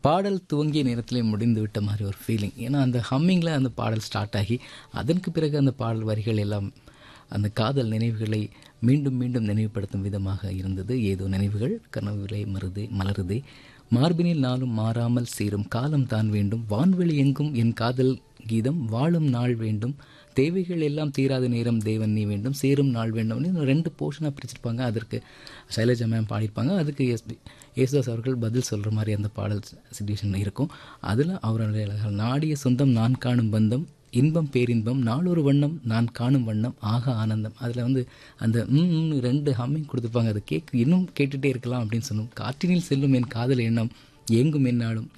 பாடல் துவங்கிய நேரத்திலே முடிந்து விட்ட மாதிரி ஒரு ஃபீலிங் ஏன்னா அந்த ஹம்மிங்கில் அந்த பாடல் ஸ்டார்ட் ஆகி அதற்கு பிறகு அந்த பாடல் வரிகள் எல்லாம் அந்த காதல் நினைவுகளை மீண்டும் மீண்டும் நினைவுபடுத்தும் விதமாக இருந்தது ஏதோ நினைவுகள் கனவுகளை மருதே மலருதே மார்பினில் நாளும் மாறாமல் சேரும் காலம் தான் வேண்டும் வான்வெளி எங்கும் என் காதல் கீதம் வாழும் நாள் வேண்டும் தேவைகள் எல்லாம் தீராத நேரம் தேவன் நீ வேண்டும் சேரும் நாள் வேண்டும் ரெண்டு போர்ஷனாக பிரிச்சிருப்பாங்க அதற்கு சைலஜா மேம் பாடியிருப்பாங்க அதுக்கு எஸ்பி யேசுதாஸ் அவர்கள் பதில் சொல்கிற மாதிரி அந்த பாடல் சுச்சுவேஷன் இருக்கும் அதில் அவருடைய அழகால் நாடிய சொந்தம் நான் காணும் பந்தம் இன்பம் பேரின்பம் நாளொரு வண்ணம் நான் காணும் வண்ணம் ஆக ஆனந்தம் அதில் வந்து அந்த ம் ரெண்டு ஹம்மிங் கொடுத்துருப்பாங்க அதை கேட்க இன்னும் கேட்டுகிட்டே இருக்கலாம் அப்படின்னு சொன்னோம் காற்றினில் செல்லும் என் காதல் எண்ணம் ஏங்கும் என்னாலும்